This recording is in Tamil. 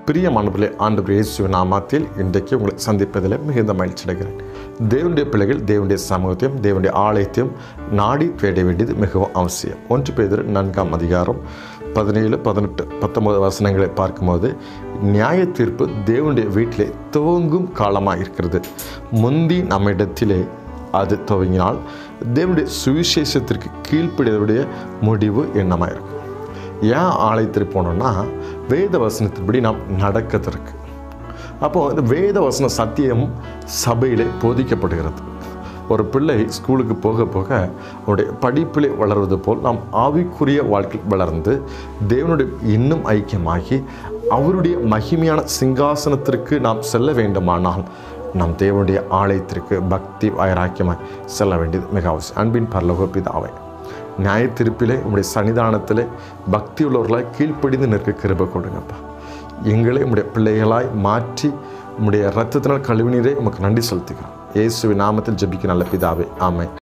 பிரியமானவர்களே ஆண்டு இயேசுவின் நாமத்தில் இன்றைக்கு உங்களை சந்திப்பதில் மிகுந்த மகிழ்ச்சி அடைகிறேன் தேவனுடைய பிள்ளைகள் தேவனுடைய சமூகத்தையும் தேவனுடைய ஆலயத்தையும் நாடி தேட வேண்டியது மிகவும் அவசியம் ஒன்று பேர் நான்காம் அதிகாரம் பதினேழு பதினெட்டு பத்தொன்பது வசனங்களை பார்க்கும்போது நியாய தீர்ப்பு தேவனுடைய வீட்டிலே துவங்கும் காலமாக இருக்கிறது முந்தி நம்மிடத்திலே அது துவங்கினால் தேவனுடைய சுவிசேஷத்திற்கு கீழ்ப்படியவருடைய முடிவு என்னமாக இருக்கும் ஏன் ஆலயத்திற்கு போனோம்னா வேத வசனத்தின்படி நாம் நடக்கிறதுக்கு அப்போ இந்த வேத வசன சத்தியம் சபையிலே போதிக்கப்படுகிறது ஒரு பிள்ளை ஸ்கூலுக்கு போக போக அவருடைய படிப்பிலே வளர்வது போல் நாம் ஆவிக்குரிய வாழ்க்கையில் வளர்ந்து தேவனுடைய இன்னும் ஐக்கியமாகி அவருடைய மகிமையான சிங்காசனத்திற்கு நாம் செல்ல வேண்டுமானால் நாம் தேவனுடைய ஆலயத்திற்கு பக்தி வைராக்கியமாய் செல்ல வேண்டியது மிக அவசியம் அன்பின் பரலோக பிதாவை நியாய திருப்பிலே உங்களுடைய சன்னிதானத்திலே பக்தி உள்ளவர்களாய் கீழ்ப்படிந்து நிற்க கிருபை கொடுங்கப்பா எங்களை உம்முடைய பிள்ளைகளாய் மாற்றி உம்முடைய ரத்தத்தினால் கழுவினீரே உமக்கு நன்றி செலுத்துகிறோம் இயேசுவின் நாமத்தில் ஜெபிக்க நல்ல பிதாவே ஆமை